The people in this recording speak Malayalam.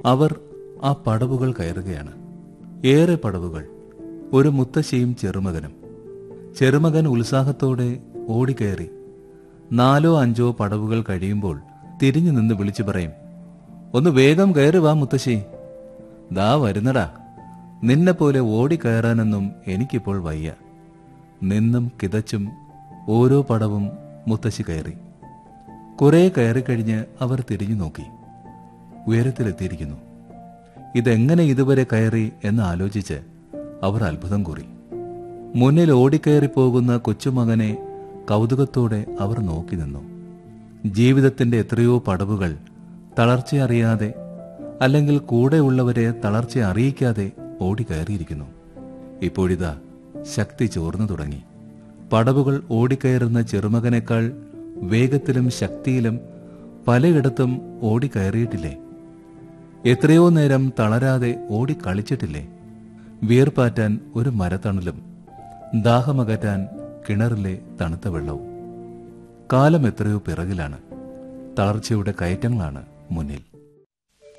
അവർ ആ പടവുകൾ കയറുകയാണ് ഏറെ പടവുകൾ ഒരു മുത്തശ്ശിയും ചെറുമകനും ചെറുമകൻ ഉത്സാഹത്തോടെ ഓടിക്കയറി നാലോ അഞ്ചോ പടവുകൾ കഴിയുമ്പോൾ തിരിഞ്ഞു നിന്ന് വിളിച്ചു പറയും ഒന്ന് വേഗം കയറി വാ മുത്തശ്ശി ദാ വരുന്നടാ നിന്നെ പോലെ ഓടിക്കയറാനൊന്നും എനിക്കിപ്പോൾ വയ്യ നിന്നും കിതച്ചും ഓരോ പടവും മുത്തശ്ശി കയറി കുറെ കയറിക്കഴിഞ്ഞ് അവർ തിരിഞ്ഞു നോക്കി ഉയരത്തിലെത്തിയിരിക്കുന്നു ഇതെങ്ങനെ ഇതുവരെ കയറി എന്ന് ആലോചിച്ച് അവർ അത്ഭുതം കൂറി മുന്നിൽ ഓടിക്കയറി പോകുന്ന കൊച്ചുമകനെ കൗതുകത്തോടെ അവർ നോക്കി നിന്നു ജീവിതത്തിന്റെ എത്രയോ പടവുകൾ തളർച്ചയറിയാതെ അല്ലെങ്കിൽ കൂടെയുള്ളവരെ തളർച്ച അറിയിക്കാതെ ഓടിക്കയറിയിരിക്കുന്നു ഇപ്പോഴിതാ ശക്തി ചോർന്നു തുടങ്ങി പടവുകൾ ഓടിക്കയറുന്ന ചെറുമകനേക്കാൾ വേഗത്തിലും ശക്തിയിലും പലയിടത്തും ഓടിക്കയറിയിട്ടില്ലേ എത്രയോ നേരം തളരാതെ ഓടിക്കളിച്ചിട്ടില്ലേ വിയർപ്പാറ്റാൻ ഒരു മരത്തണലും ദാഹമകറ്റാൻ കിണറിലെ തണുത്ത വെള്ളവും കാലം എത്രയോ പിറകിലാണ് തളർച്ചയുടെ കയറ്റങ്ങളാണ് മുന്നിൽ